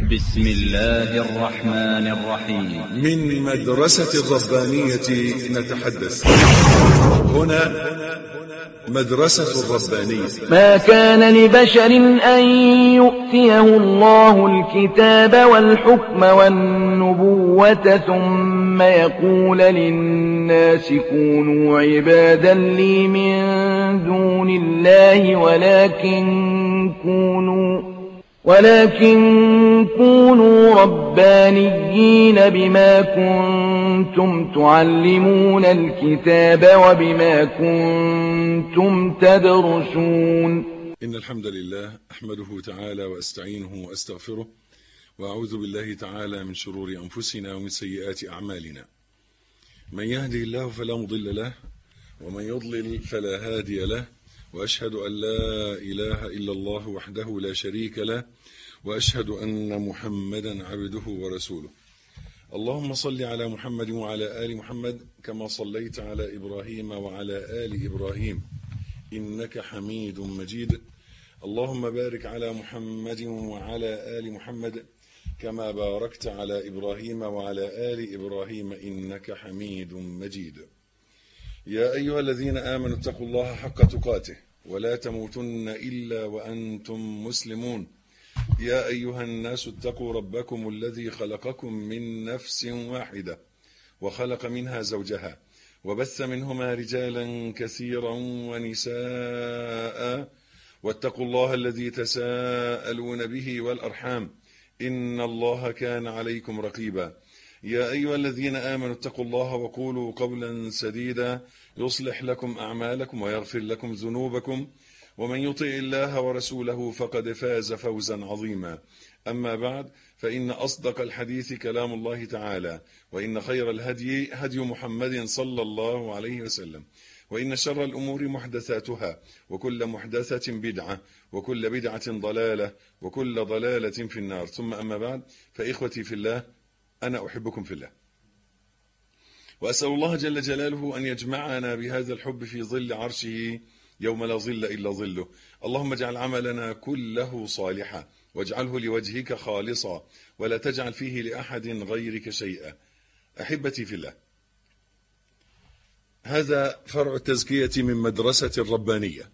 بسم الله الرحمن الرحيم من مدرسة الربانية نتحدث هنا مدرسة الربانية ما كان لبشر أن يؤتيه الله الكتاب والحكم والنبوة ثم يقول للناس كونوا عبادا لي من دون الله ولكن كونوا ولكن كونوا ربانيين بما كنتم تعلمون الكتاب وبما كنتم تدرسون إن الحمد لله أحمده تعالى وأستعينه وأستغفره وأعوذ بالله تعالى من شرور أنفسنا ومن سيئات أعمالنا من يهدي الله فلا مضل له ومن يضلل فلا هادي له وأشهد أن لا إله إلا الله وحده لا شريك له وأشهد أن محمدا عبده ورسوله اللهم صل على محمد وعلى آل محمد كما صليت على إبراهيم وعلى آل إبراهيم إنك حميد مجيد اللهم بارك على محمد وعلى آل محمد كما باركت على إبراهيم وعلى آل إبراهيم إنك حميد مجيد يا أيها الذين آمنوا اتقوا الله حق تقاته ولا تموتن إلا وأنتم مسلمون يا أيها الناس اتقوا ربكم الذي خلقكم من نفس واحدة وخلق منها زوجها وبث منهما رجالا كثيرا ونساء واتقوا الله الذي تساءلون به والأرحام إن الله كان عليكم رقيبا يا أيها الذين آمنوا اتقوا الله وقولوا قولا سديدا يصلح لكم أعمالكم ويغفر لكم ذنوبكم ومن يطع الله ورسوله فقد فاز فوزا عظيما أما بعد فإن أصدق الحديث كلام الله تعالى وإن خير الهدي هدي محمد صلى الله عليه وسلم وإن شر الأمور محدثاتها وكل محدثة بدعة وكل بدعة ضلالة وكل ضلالة في النار ثم أما بعد فإخوتي في الله أنا أحبكم في الله وأسأل الله جل جلاله أن يجمعنا بهذا الحب في ظل عرشه يوم لا ظل إلا ظله اللهم اجعل عملنا كله صالحا واجعله لوجهك خالصا ولا تجعل فيه لأحد غيرك شيئا أحبتي في الله هذا فرع التزكية من مدرسة الربانية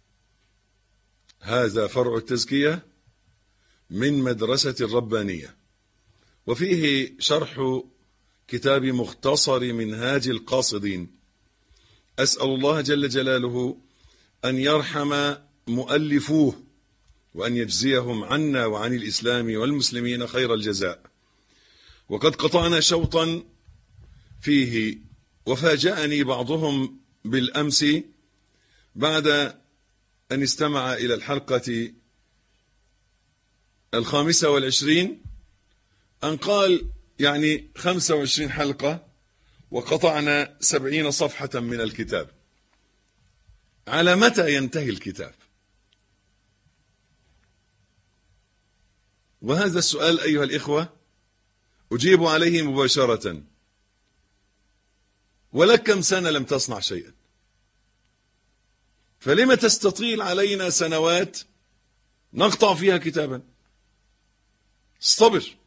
هذا فرع التزكية من مدرسة الربانية وفيه شرح كتاب مختصر منهاج القاصدين أسأل الله جل جلاله أن يرحم مؤلفوه وأن يجزيهم عنا وعن الإسلام والمسلمين خير الجزاء وقد قطعنا شوطا فيه وفاجأني بعضهم بالأمس بعد أن استمع إلى الحلقة الخامسة والعشرين أن قال يعني خمسة وعشرين حلقة وقطعنا سبعين صفحة من الكتاب على متى ينتهي الكتاب وهذا السؤال أيها الإخوة أجيب عليه مباشرة ولك كم سنة لم تصنع شيئا فلم تستطيل علينا سنوات نقطع فيها كتابا اصطبر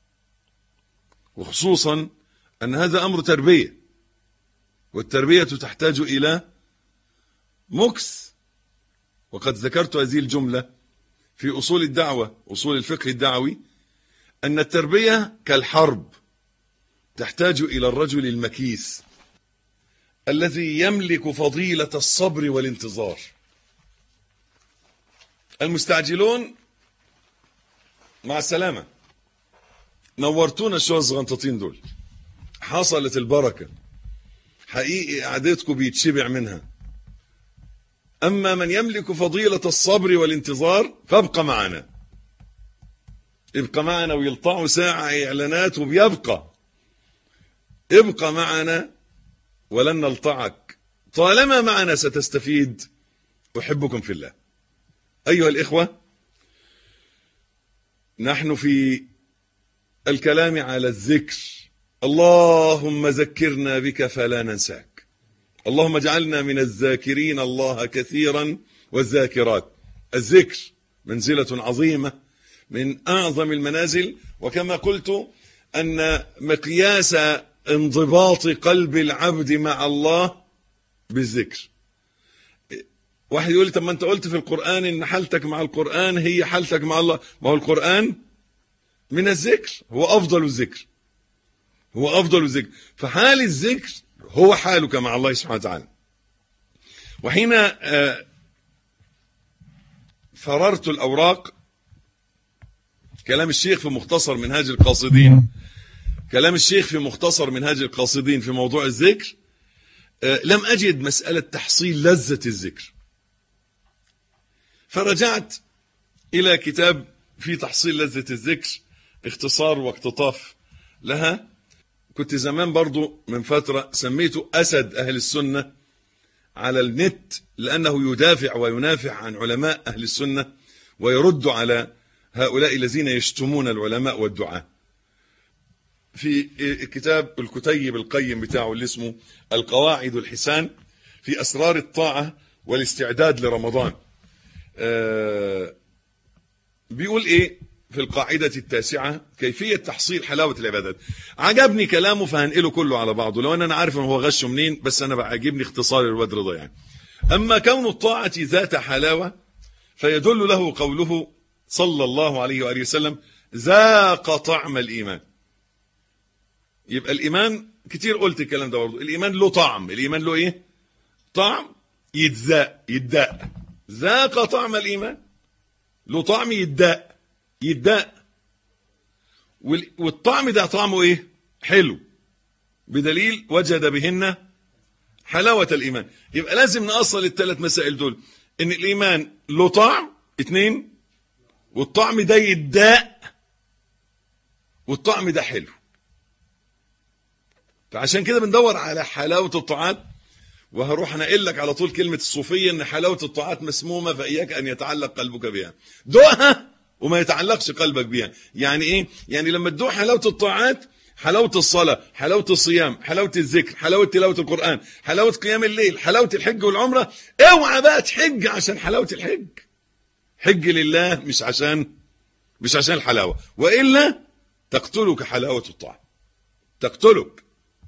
وخصوصا أن هذا أمر تربية والتربية تحتاج إلى مكث وقد ذكرت هذه الجملة في أصول الدعوة أصول الفقه الدعوي أن التربية كالحرب تحتاج إلى الرجل المكيس الذي يملك فضيلة الصبر والانتظار المستعجلون مع السلامة نورتونا شوية الصغنططين دول حصلت البركة حقيقي قعدتكم بيتشبع منها أما من يملك فضيلة الصبر والانتظار فابقى معنا ابقى معنا ويلطعوا ساعة إعلانات وبيبقى ابقى معنا ولن نلطعك طالما معنا ستستفيد أحبكم في الله أيها الإخوة نحن في الكلام على الذكر اللهم ذكرنا بك فلا ننساك اللهم اجعلنا من الذاكرين الله كثيرا والذاكرات الذكر منزلة عظيمة من أعظم المنازل وكما قلت أن مقياس انضباط قلب العبد مع الله بالذكر واحد يقول لي طب ما انت قلت في القرآن ان حالتك مع القرآن هي حالتك مع الله ما هو القرآن من الذكر هو أفضل الذكر هو أفضل الذكر فحال الذكر هو حالك مع الله سبحانه وتعالى وحين آه، فررت الأوراق كلام الشيخ في مختصر منهاج القاصدين كلام الشيخ في مختصر منهاج القاصدين في موضوع الذكر آه، لم أجد مسألة تحصيل لذة الذكر فرجعت إلى كتاب في تحصيل لذة الذكر اختصار واقتطاف لها كنت زمان برضو من فترة سميته أسد أهل السنة على النت لأنه يدافع وينافع عن علماء أهل السنة ويرد على هؤلاء الذين يشتمون العلماء والدعاء في كتاب الكتيب القيم بتاعه اللي اسمه القواعد الحسان في أسرار الطاعة والاستعداد لرمضان آه، بيقول ايه في القاعدة التاسعة كيفية تحصيل حلاوة العبادات عجبني كلامه فهنقله كله على بعضه لو أن أنا عارف أن هو غشه منين بس أنا بعجبني اختصار الواد رضا يعني أما كون الطاعة ذات حلاوة فيدل له قوله صلى الله عليه وآله وسلم ذاق طعم الإيمان يبقى الإيمان كتير قلت الكلام ده برضه الإيمان له طعم الإيمان له إيه طعم يتذاق يتداق ذاق طعم الإيمان له طعم يتداق يتداق وال- والطعم ده طعمه ايه حلو بدليل وجد بهن حلاوة الإيمان يبقى لازم نأصل الثلاث مسائل دول إن الإيمان له طعم اتنين والطعم ده يتداق والطعم ده حلو فعشان كده بندور على حلاوة الطاعات وهروح انقل لك على طول كلمة الصوفية ان حلاوة الطاعات مسمومة فإياك ان يتعلق قلبك بها دوقها وما يتعلقش قلبك بها يعني ايه يعني لما تدوق حلاوة الطاعات حلاوة الصلاة حلاوة الصيام حلاوة الذكر حلاوة تلاوة القرآن حلاوة قيام الليل حلاوة الحج والعمرة اوعى بقى تحج عشان حلاوة الحج حج لله مش عشان مش عشان الحلاوة وإلا تقتلك حلاوة الطاعة تقتلك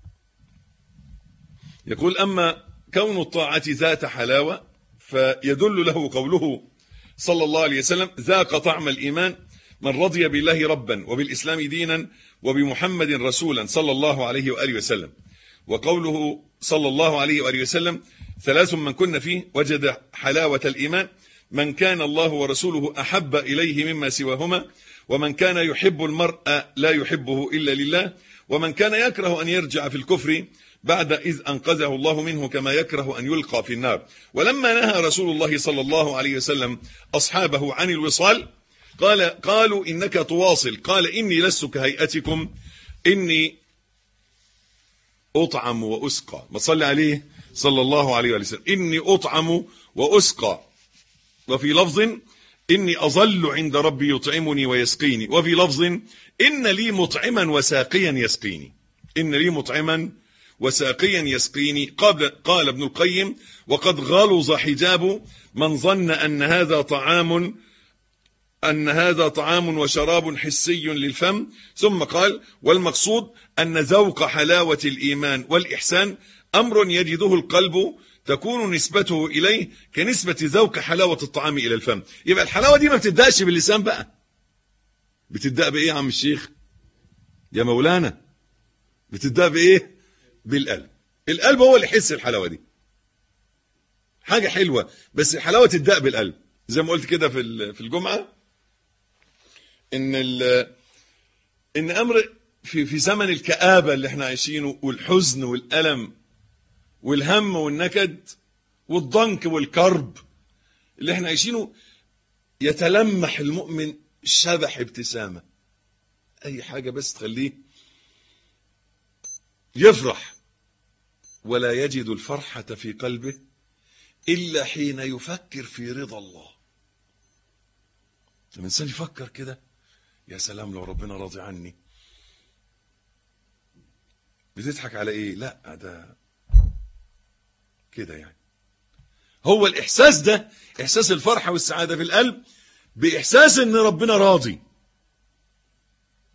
يقول أما كون الطاعة ذات حلاوة فيدل له قوله صلى الله عليه وسلم ذاق طعم الإيمان من رضي بالله ربا وبالإسلام دينا وبمحمد رسولا صلى الله عليه وآله وسلم وقوله صلى الله عليه وآله وسلم ثلاث من كن فيه وجد حلاوة الإيمان من كان الله ورسوله أحب إليه مما سواهما ومن كان يحب المرء لا يحبه إلا لله ومن كان يكره أن يرجع في الكفر بعد إذ أنقذه الله منه كما يكره أن يلقى في النار ولما نهى رسول الله صلى الله عليه وسلم أصحابه عن الوصال قال قالوا إنك تواصل قال إني لست كهيئتكم إني أطعم وأسقى ما تصلي عليه صلى الله عليه وسلم إني أطعم وأسقى وفي لفظ إني أظل عند ربي يطعمني ويسقيني وفي لفظ إن لي مطعما وساقيا يسقيني إن لي مطعما وساقيا يسقيني قال, قال ابن القيم وقد غلظ حجاب من ظن أن هذا طعام أن هذا طعام وشراب حسي للفم ثم قال والمقصود أن ذوق حلاوة الإيمان والإحسان أمر يجده القلب تكون نسبته إليه كنسبة ذوق حلاوة الطعام إلى الفم يبقى الحلاوة دي ما بتدقش باللسان بقى بتدق بإيه يا عم الشيخ يا مولانا بتدق بإيه بالقلب القلب هو اللي يحس الحلاوة دي حاجة حلوة بس الحلاوة تدق بالقلب زي ما قلت كده في في الجمعة ان ان امر في في زمن الكآبة اللي احنا عايشينه والحزن والألم والهم والنكد والضنك والكرب اللي احنا عايشينه يتلمح المؤمن شبح ابتسامة اي حاجة بس تخليه يفرح ولا يجد الفرحة في قلبه إلا حين يفكر في رضا الله لما الإنسان يفكر كده يا سلام لو ربنا راضي عني بتضحك على ايه لا ده كده يعني هو الإحساس ده إحساس الفرحة والسعادة في القلب بإحساس إن ربنا راضي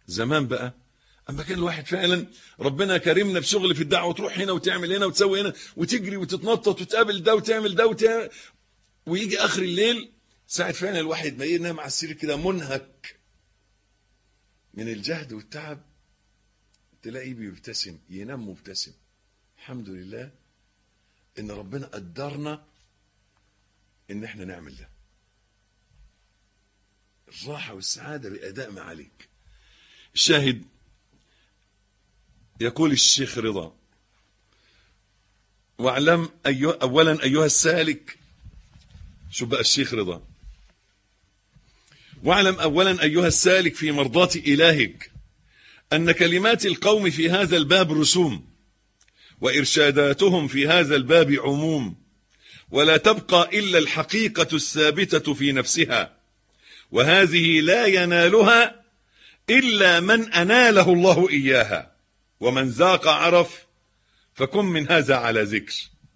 زمان بقى اما كان الواحد فعلا ربنا كرمنا بشغل في الدعوه تروح هنا وتعمل هنا وتسوي هنا وتجري وتتنطط وتقابل ده وتعمل ده وتعمل ويجي اخر الليل ساعة فعلا الواحد ما ينام على السرير كده منهك من الجهد والتعب تلاقيه بيبتسم ينام مبتسم الحمد لله ان ربنا قدرنا ان احنا نعمل ده الراحة والسعادة بأداء ما عليك الشاهد يقول الشيخ رضا واعلم أيها أولا أيها السالك شو بقى الشيخ رضا واعلم أولا أيها السالك في مرضاة إلهك أن كلمات القوم في هذا الباب رسوم وإرشاداتهم في هذا الباب عموم ولا تبقى إلا الحقيقة الثابتة في نفسها وهذه لا ينالها إلا من أناله الله إياها ومن ذاق عرف فكن من هذا على ذكر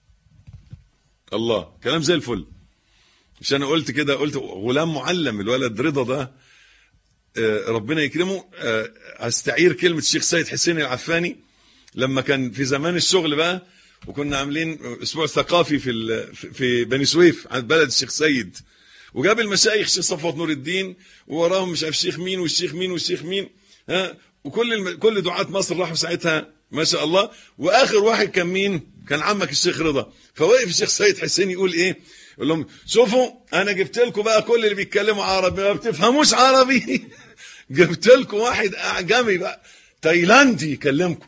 الله كلام زي الفل مش أنا قلت كده قلت غلام معلم الولد رضا ده ربنا يكرمه هستعير كلمة الشيخ سيد حسين العفاني لما كان في زمان الشغل بقى وكنا عاملين اسبوع ثقافي في في بني سويف عند بلد الشيخ سيد وجاب المشايخ الشيخ صفوت نور الدين ووراهم مش عارف الشيخ مين والشيخ مين والشيخ مين ها وكل الم... كل دعاة مصر راحوا ساعتها ما شاء الله واخر واحد كان مين كان عمك الشيخ رضا فوقف الشيخ سيد حسين يقول ايه يقول لهم شوفوا انا جبت لكم بقى كل اللي بيتكلموا عربي ما بتفهموش عربي جبت لكم واحد اعجمي بقى تايلاندي يكلمكم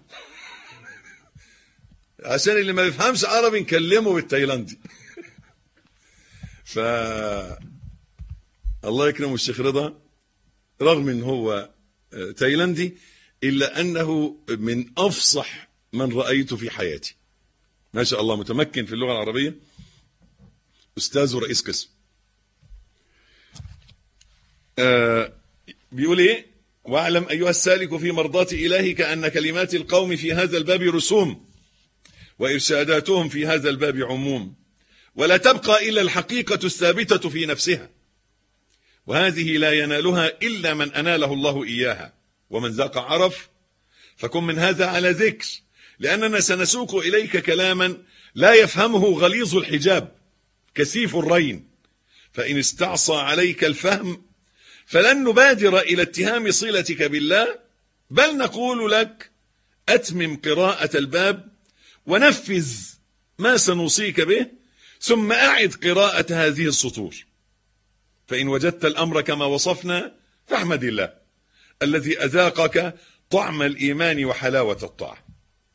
عشان اللي ما بيفهمش عربي نكلمه بالتايلاندي ف الله يكرمه الشيخ رضا رغم ان هو تايلاندي الا انه من افصح من رايته في حياتي ما شاء الله متمكن في اللغه العربيه استاذ ورئيس قسم آه بيقول ايه واعلم ايها السالك في مرضاه الهك ان كلمات القوم في هذا الباب رسوم وارشاداتهم في هذا الباب عموم ولا تبقى الا الحقيقه الثابته في نفسها وهذه لا ينالها الا من اناله الله اياها ومن ذاق عرف فكن من هذا على ذكر لاننا سنسوق اليك كلاما لا يفهمه غليظ الحجاب كثيف الرين فان استعصى عليك الفهم فلن نبادر الى اتهام صلتك بالله بل نقول لك اتمم قراءه الباب ونفذ ما سنوصيك به ثم أعد قراءة هذه السطور فإن وجدت الأمر كما وصفنا فاحمد الله الذي أذاقك طعم الإيمان وحلاوة الطاعة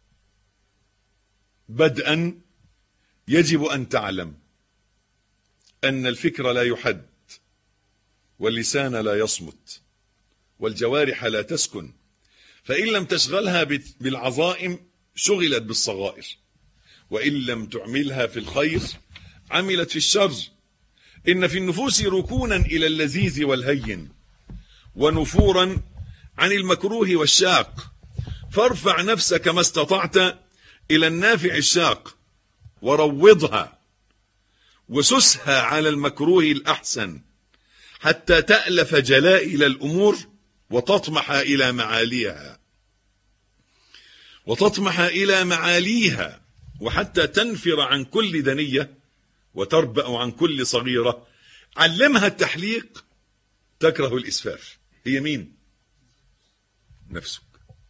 بدءا يجب أن تعلم أن الفكر لا يحد واللسان لا يصمت والجوارح لا تسكن فإن لم تشغلها بالعظائم شغلت بالصغائر وإن لم تعملها في الخير عملت في الشر إن في النفوس ركونا إلى اللذيذ والهين ونفورا عن المكروه والشاق فارفع نفسك ما استطعت إلى النافع الشاق وروضها وسسها على المكروه الأحسن حتى تألف جلائل الأمور وتطمح إلى معاليها وتطمح إلى معاليها وحتى تنفر عن كل دنية وتربأ عن كل صغيرة علمها التحليق تكره الإسفاف هي مين نفسك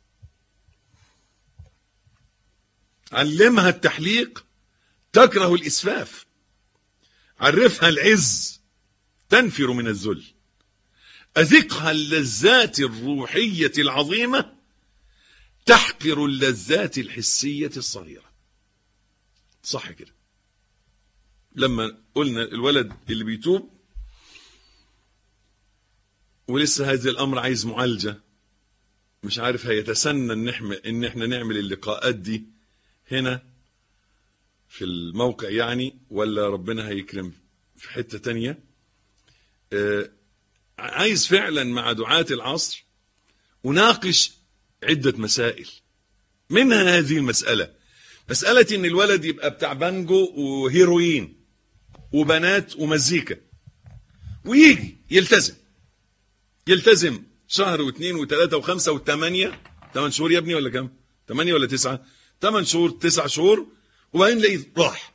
علمها التحليق تكره الإسفاف عرفها العز تنفر من الذل أذقها اللذات الروحية العظيمة تحقر اللذات الحسية الصغيرة صح كده لما قلنا الولد اللي بيتوب ولسه هذا الامر عايز معالجه مش عارف هيتسنى ان احنا ان احنا نعمل اللقاءات دي هنا في الموقع يعني ولا ربنا هيكرم في حته تانية آه عايز فعلا مع دعاة العصر اناقش عده مسائل منها هذه المساله مساله ان الولد يبقى بتاع بانجو وهيروين وبنات ومزيكا ويجي يلتزم يلتزم شهر واثنين وثلاثة وخمسة وثمانية ثمان شهور يا ابني ولا كم؟ ثمانية ولا تسعة؟ ثمان شهور تسع شهور وبعدين لقيت راح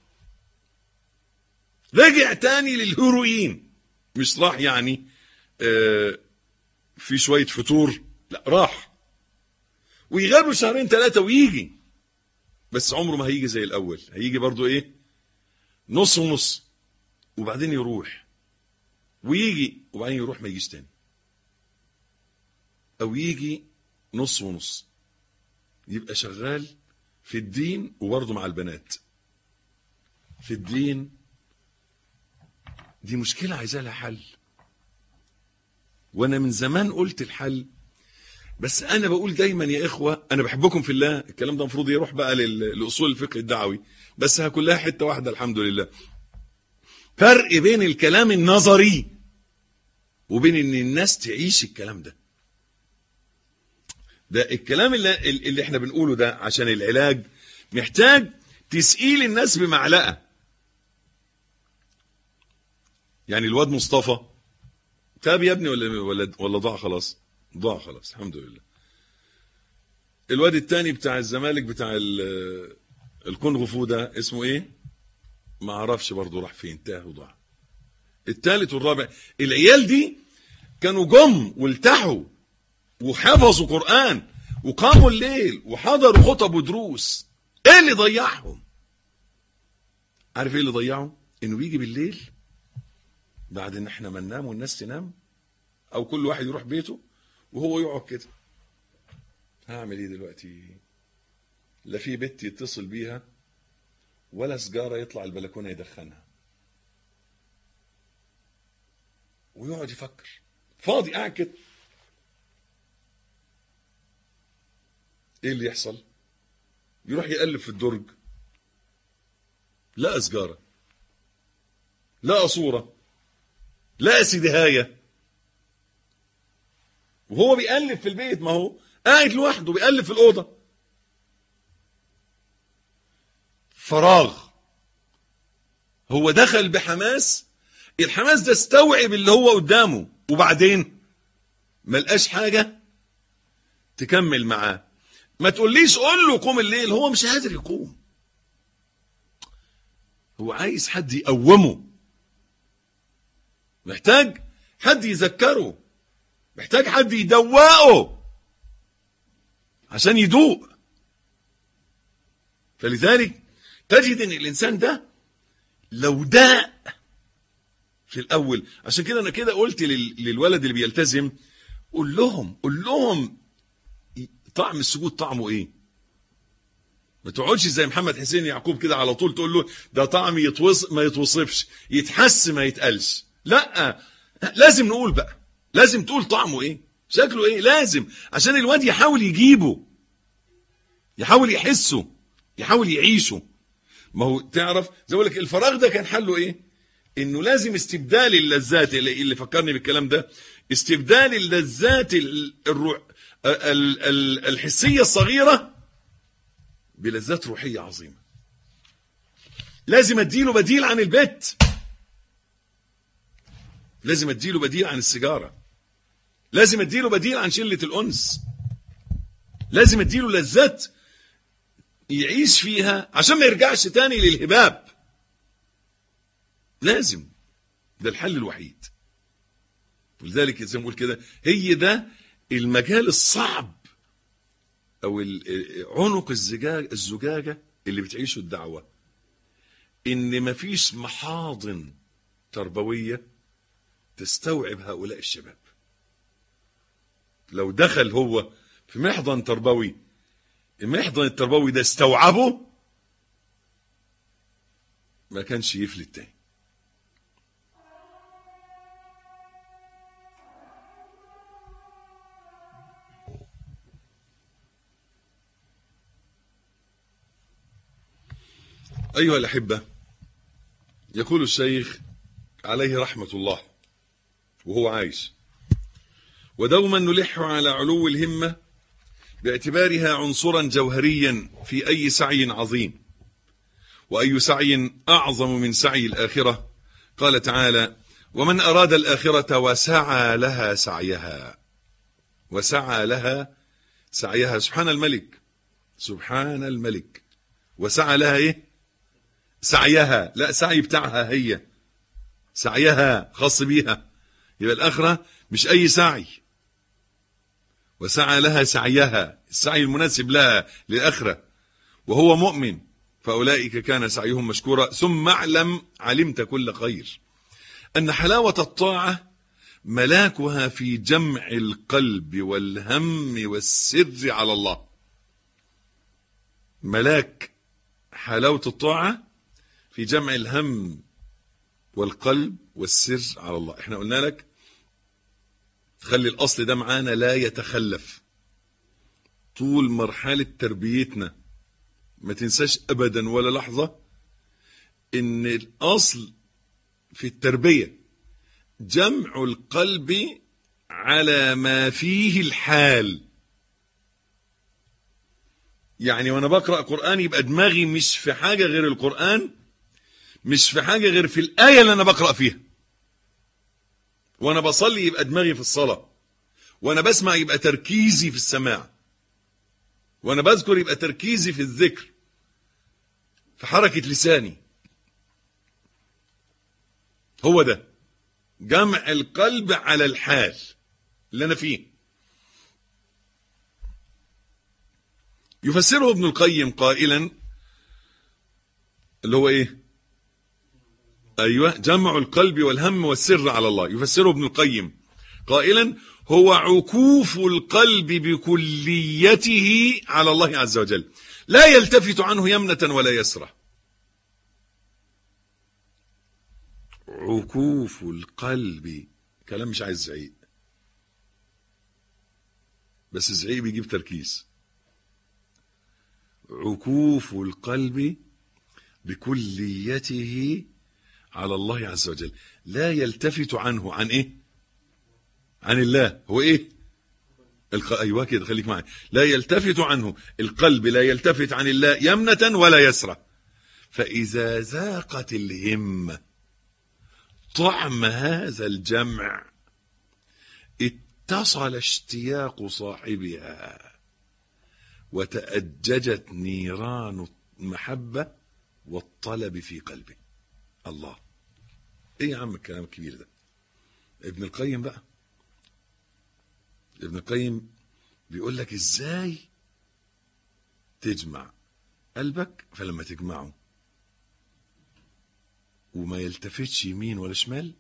رجع تاني للهيروين مش راح يعني آه في شوية فتور لا راح ويغيبوا شهرين ثلاثة ويجي بس عمره ما هيجي زي الأول هيجي برضو إيه نص ونص وبعدين يروح ويجي وبعدين يروح ما يجيش تاني أو يجي نص ونص يبقى شغال في الدين وبرضه مع البنات في الدين دي مشكلة عايزة لها حل وانا من زمان قلت الحل بس انا بقول دايما يا اخوة انا بحبكم في الله الكلام ده المفروض يروح بقى لل- لاصول الفقه الدعوي بس ها كلها حتة واحدة الحمد لله فرق بين الكلام النظري وبين ان الناس تعيش الكلام ده ده الكلام اللي, اللي احنا بنقوله ده عشان العلاج محتاج تسقيل الناس بمعلقة يعني الواد مصطفى تاب يا ابني ولا ولا ولا ضاع خلاص ضاع خلاص الحمد لله الواد التاني بتاع الزمالك بتاع ال- الكونغ فو ده اسمه ايه ما اعرفش برضه راح فين تاه وضاع التالت والرابع العيال دي كانوا جم والتحوا وحفظوا قرآن وقاموا الليل وحضروا خطب ودروس ايه اللي ضيعهم عارف ايه اللي ضيعهم انه بيجي بالليل بعد ان احنا ما ننام والناس تنام او كل واحد يروح بيته وهو يقعد كده هعمل ايه دلوقتي لا في بنت يتصل بيها ولا سجارة يطلع البلكونة يدخنها ويقعد يفكر فاضي قاعد كده ايه اللي يحصل يروح يقلب في الدرج لا سجارة لا صورة لا سدهاية وهو بيقلب في البيت ما هو قاعد لوحده بيقلب في الأوضة فراغ هو دخل بحماس الحماس ده استوعب اللي هو قدامه وبعدين ما لقاش حاجة تكمل معاه ما تقوليش قول له قوم الليل هو مش قادر يقوم هو عايز حد يقومه محتاج حد يذكره محتاج حد يدوقه عشان يدوق فلذلك تجد ان الانسان ده لو داق في الاول عشان كده انا كده قلت لل- للولد اللي بيلتزم قول لهم قول لهم طعم السجود طعمه ايه ما تقعدش زي محمد حسين يعقوب كده على طول تقول له ده طعم يتوص ما يتوصفش يتحس ما يتقالش لا لازم نقول بقى لازم تقول طعمه ايه شكله ايه لازم عشان الواد يحاول يجيبه يحاول يحسه يحاول يعيشه ما هو تعرف زي اقول لك الفراغ ده كان حله ايه انه لازم استبدال اللذات اللي, اللي فكرني بالكلام ده استبدال اللذات ال- الروح ال- ال- الحسيه الصغيره بلذات روحيه عظيمه لازم اديله بديل عن البيت لازم اديله بديل عن السيجاره لازم اديله بديل عن شله الانس لازم اديله لذات يعيش فيها عشان ما يرجعش تاني للهباب لازم ده الحل الوحيد ولذلك زي ما بقول كده هي ده المجال الصعب او ال- عنق الزجاج الزجاجه اللي بتعيشه الدعوه ان مفيش محاضن تربويه تستوعب هؤلاء الشباب لو دخل هو في محضن تربوي المحضن التربوي ده استوعبه ما كانش يفلت تاني أيها الأحبة يقول الشيخ عليه رحمة الله وهو عايش ودوما نلح على علو الهمة باعتبارها عنصرا جوهريا في أي سعي عظيم وأي سعي أعظم من سعي الآخرة قال تعالى ومن أراد الآخرة وسعى لها سعيها وسعى لها سعيها سبحان الملك سبحان الملك وسعى لها ايه سعيها لا سعي بتاعها هي سعيها خاص بيها يبقى الآخرة مش أي سعي وسعى لها سعيها السعي المناسب لها للآخرة وهو مؤمن فأولئك كان سعيهم مشكورا ثم اعلم علمت كل خير أن حلاوة الطاعة ملاكها في جمع القلب والهم والسر على الله ملاك حلاوة الطاعة في جمع الهم والقلب والسر على الله احنا قلنا لك خلي الأصل ده معانا لا يتخلف طول مرحلة تربيتنا ما تنساش أبدا ولا لحظة إن الأصل في التربية جمع القلب على ما فيه الحال يعني وانا بقرأ قرآن يبقى دماغي مش في حاجة غير القرآن مش في حاجة غير في الآية اللي أنا بقرأ فيها وأنا بصلي يبقى دماغي في الصلاة وأنا بسمع يبقى تركيزي في السماع وأنا بذكر يبقى تركيزي في الذكر في حركة لساني هو ده جمع القلب على الحال اللي أنا فيه يفسره ابن القيم قائلا اللي هو ايه ايوه جمع القلب والهم والسر على الله يفسره ابن القيم قائلا هو عكوف القلب بكليته على الله عز وجل لا يلتفت عنه يمنة ولا يسرة عكوف القلب كلام مش عايز زعيق بس الزعيق بيجيب تركيز عكوف القلب بكليته على الله عز وجل لا يلتفت عنه عن ايه عن الله هو ايه الق... ايوه كده خليك معي لا يلتفت عنه القلب لا يلتفت عن الله يمنة ولا يسرى فإذا ذاقت الهمة طعم هذا الجمع اتصل اشتياق صاحبها وتأججت نيران المحبة والطلب في قلبه الله ايه يا عم الكلام الكبير ده ابن القيم بقى ابن القيم بيقول لك ازاي تجمع قلبك فلما تجمعه وما يلتفتش يمين ولا شمال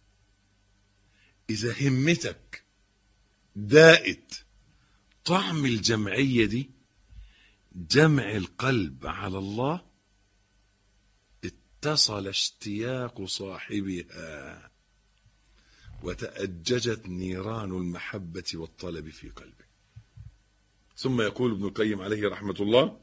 اذا همتك دائت طعم الجمعية دي جمع القلب على الله اتصل اشتياق صاحبها وتأججت نيران المحبة والطلب في قلبه ثم يقول ابن القيم عليه رحمة الله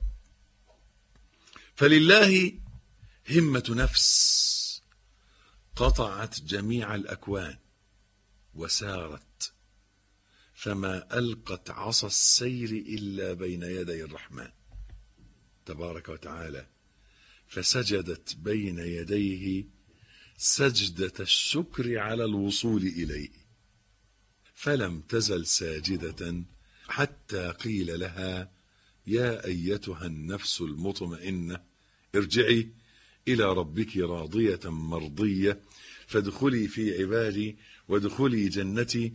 فلله همة نفس قطعت جميع الأكوان وسارت فما ألقت عصا السير إلا بين يدي الرحمن تبارك وتعالى فسجدت بين يديه سجدة الشكر على الوصول إليه فلم تزل ساجدة حتى قيل لها يا أيتها النفس المطمئنة ارجعي إلى ربك راضية مرضية فادخلي في عبادي وادخلي جنتي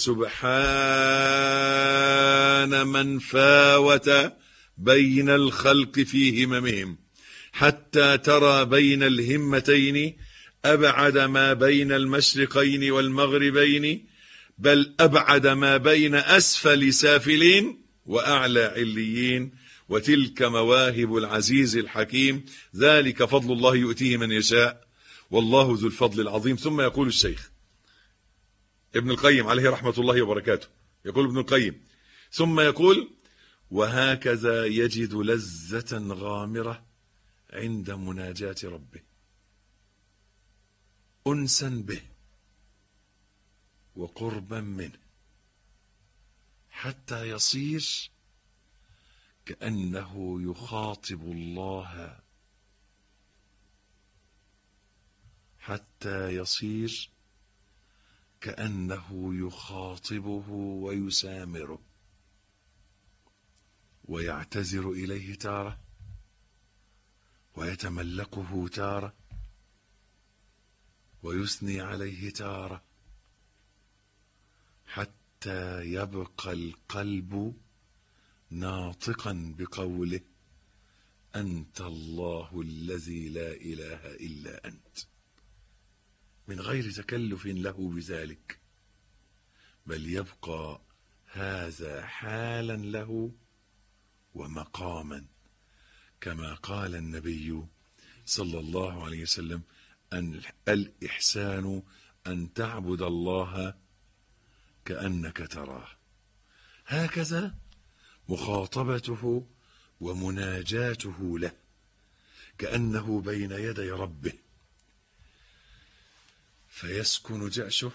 فسبحان من فاوت بين الخلق في هممهم حتى ترى بين الهمتين أبعد ما بين المشرقين والمغربين بل أبعد ما بين أسفل سافلين وأعلى عليين وتلك مواهب العزيز الحكيم ذلك فضل الله يؤتيه من يشاء والله ذو الفضل العظيم ثم يقول الشيخ ابن القيم عليه رحمة الله وبركاته يقول ابن القيم ثم يقول وهكذا يجد لذة غامرة عند مناجاة ربه أنسا به وقربا منه حتى يصير كأنه يخاطب الله حتى يصير كأنه يخاطبه ويسامره ويعتذر إليه تارة ويتملقه تارة ويثني عليه تارة حتى يبقى القلب ناطقا بقوله أنت الله الذي لا إله إلا أنت من غير تكلف له بذلك بل يبقى هذا حالا له ومقاما كما قال النبي صلى الله عليه وسلم أن الإحسان أن تعبد الله كأنك تراه هكذا مخاطبته ومناجاته له كأنه بين يدي ربه فيسكن جأشه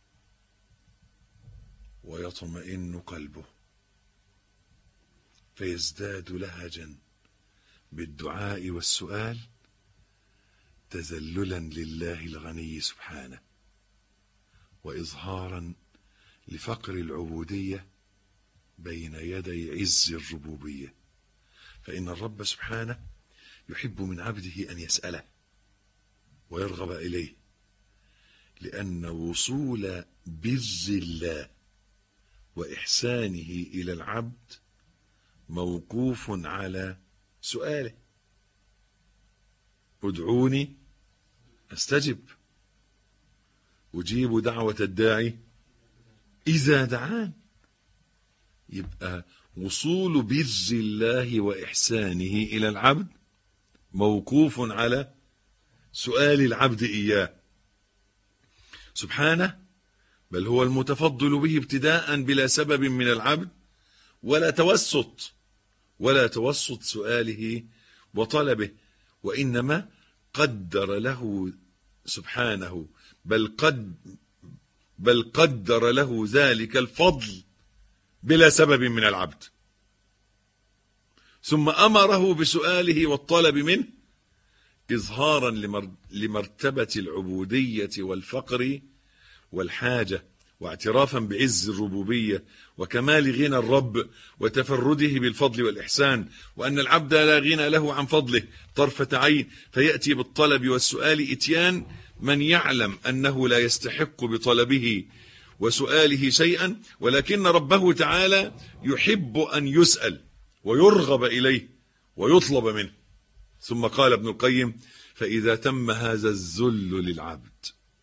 ويطمئن قلبه فيزداد لهجا بالدعاء والسؤال تذللا لله الغني سبحانه واظهارا لفقر العبوديه بين يدي عز الربوبيه فان الرب سبحانه يحب من عبده ان يساله ويرغب اليه لان وصول بر الله واحسانه الى العبد موقوف على سؤاله ادعوني استجب اجيب دعوه الداعي اذا دعان يبقى وصول بر الله واحسانه الى العبد موقوف على سؤال العبد اياه سبحانه بل هو المتفضل به ابتداء بلا سبب من العبد ولا توسط ولا توسط سؤاله وطلبه وانما قدر له سبحانه بل قد بل قدر له ذلك الفضل بلا سبب من العبد ثم امره بسؤاله والطلب منه اظهارا لمرتبه العبوديه والفقر والحاجه واعترافا بعز الربوبيه وكمال غنى الرب وتفرده بالفضل والاحسان وان العبد لا غنى له عن فضله طرفه عين فياتي بالطلب والسؤال اتيان من يعلم انه لا يستحق بطلبه وسؤاله شيئا ولكن ربه تعالى يحب ان يسال ويرغب اليه ويطلب منه ثم قال ابن القيم فاذا تم هذا الذل للعبد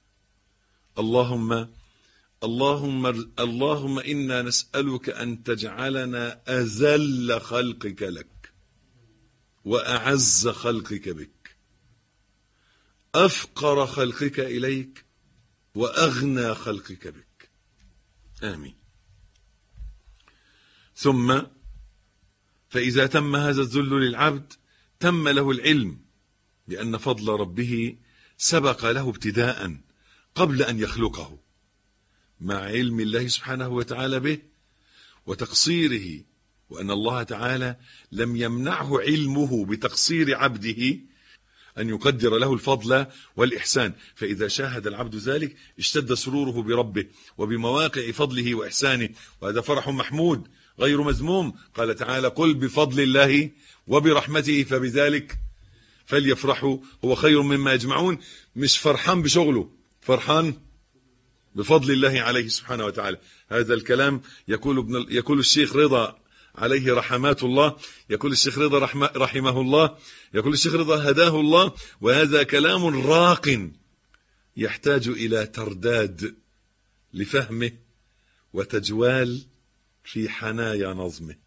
اللهم اللهم اللهم انا نسالك ان تجعلنا اذل خلقك لك واعز خلقك بك افقر خلقك اليك واغنى خلقك بك امين ثم فاذا تم هذا الذل للعبد تم له العلم بان فضل ربه سبق له ابتداء قبل ان يخلقه مع علم الله سبحانه وتعالى به وتقصيره وان الله تعالى لم يمنعه علمه بتقصير عبده ان يقدر له الفضل والاحسان فاذا شاهد العبد ذلك اشتد سروره بربه وبمواقع فضله واحسانه وهذا فرح محمود غير مذموم قال تعالى قل بفضل الله وبرحمته فبذلك فليفرحوا هو خير مما يجمعون مش فرحان بشغله فرحان بفضل الله عليه سبحانه وتعالى هذا الكلام يقول ابن يقول الشيخ رضا عليه رحمات الله يقول الشيخ رضا رحمه, رحمه الله يقول الشيخ رضا هداه الله وهذا كلام راق يحتاج إلى ترداد لفهمه وتجوال في حنايا نظمه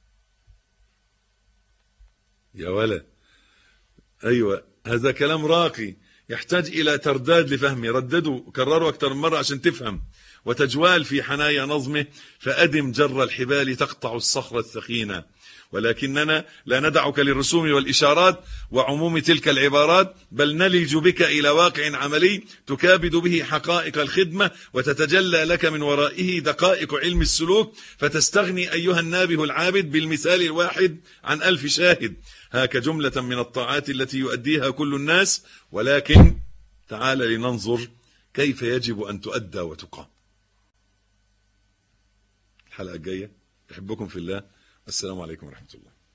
يا ولا أيوة هذا كلام راقي يحتاج إلى ترداد لفهمه رددوا كرروا أكثر من مرة عشان تفهم وتجوال في حنايا نظمه فأدم جر الحبال تقطع الصخرة الثخينة ولكننا لا ندعك للرسوم والإشارات وعموم تلك العبارات بل نلج بك إلى واقع عملي تكابد به حقائق الخدمة وتتجلى لك من ورائه دقائق علم السلوك فتستغني أيها النابه العابد بالمثال الواحد عن ألف شاهد هاك جملة من الطاعات التي يؤديها كل الناس ولكن تعال لننظر كيف يجب أن تؤدى وتقام الحلقة الجاية أحبكم في الله السلام عليكم ورحمة الله